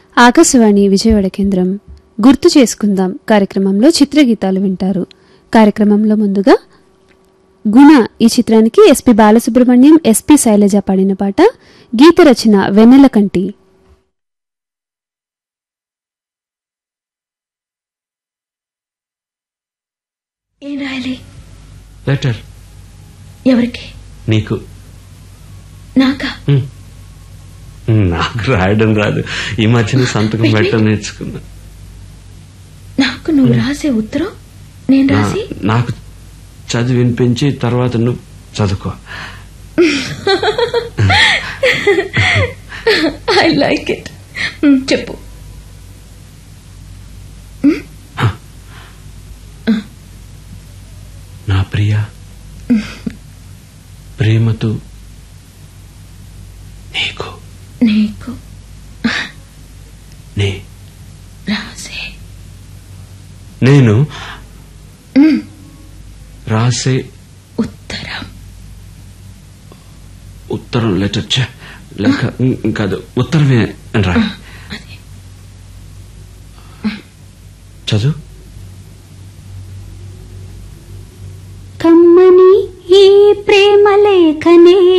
ఆకాశవాణి విజయవాడ కేంద్రం గుర్తు చేసుకుందాం కార్యక్రమంలో చిత్రగీతాలు వింటారు కార్యక్రమంలో ముందుగా గుణ ఈ చిత్రానికి ఎస్పి బాలసుబ్రహ్మణ్యం ఎస్పి శైలజ పాడిన పాట గీత రచన వెన్నెల కంటి ఏం రాయాలి లెటర్ ఎవరికి నీకు నాకా హ్మ్. నాకు రాయడం రాదు ఈ మధ్యన సంతకం పెట్టడం నేర్చుకున్నా నాకు నువ్వు రాసే ఉత్తరం నేను నా- రాసి నాకు చదివి వినిపించి తర్వాత నువ్వు చదువుకో ఐ లైక్ ఇట్ చెప్పు నా ప్రియ ప్రేమతో నీకు నీకు నే రాసే నేను రాసే ఉత్తరం ఉత్తరం లెటర్ ఛే, లెక్క ఉమ్, కాదు ఉత్తరమే అని రా అదే చదువు కమ్మని ఈ ప్రేమ లేఖనే